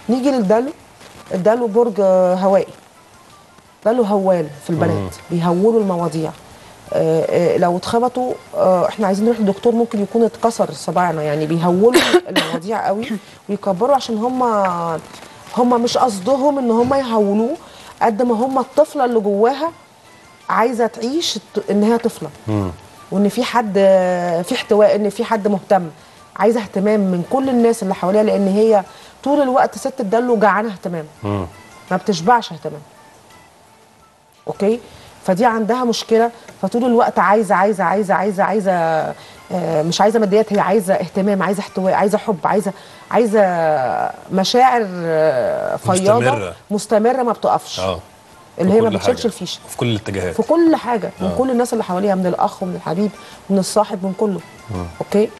نيجي للدلو الدلو برج آه، هوائي دلو هوال في البنات بيهولوا المواضيع آه، آه، لو اتخبطوا آه، احنا عايزين نروح لدكتور ممكن يكون اتكسر صباعنا يعني بيهولوا المواضيع قوي ويكبروا عشان هم هم مش قصدهم ان هم يهولوه قد ما هم الطفله اللي جواها عايزه تعيش الط- ان هي طفله وان في حد في احتواء ان في حد مهتم عايزه اهتمام من كل الناس اللي حواليها لان هي طول الوقت ست الدلو جعانه اهتمام ما بتشبعش اهتمام اوكي فدي عندها مشكله فطول الوقت عايزه عايزه عايزه عايزه عايزه آه، مش عايزه ماديات هي عايزه اهتمام عايزه احتواء عايزه حب عايزه عايزه مشاعر آه، فياضه مستمرة. مستمره ما بتقفش اه اللي هي ما كل بتشيلش حاجة. الفيشه في كل الاتجاهات في كل حاجه من آه. كل الناس اللي حواليها من الاخ ومن الحبيب ومن الصاحب من كله اوكي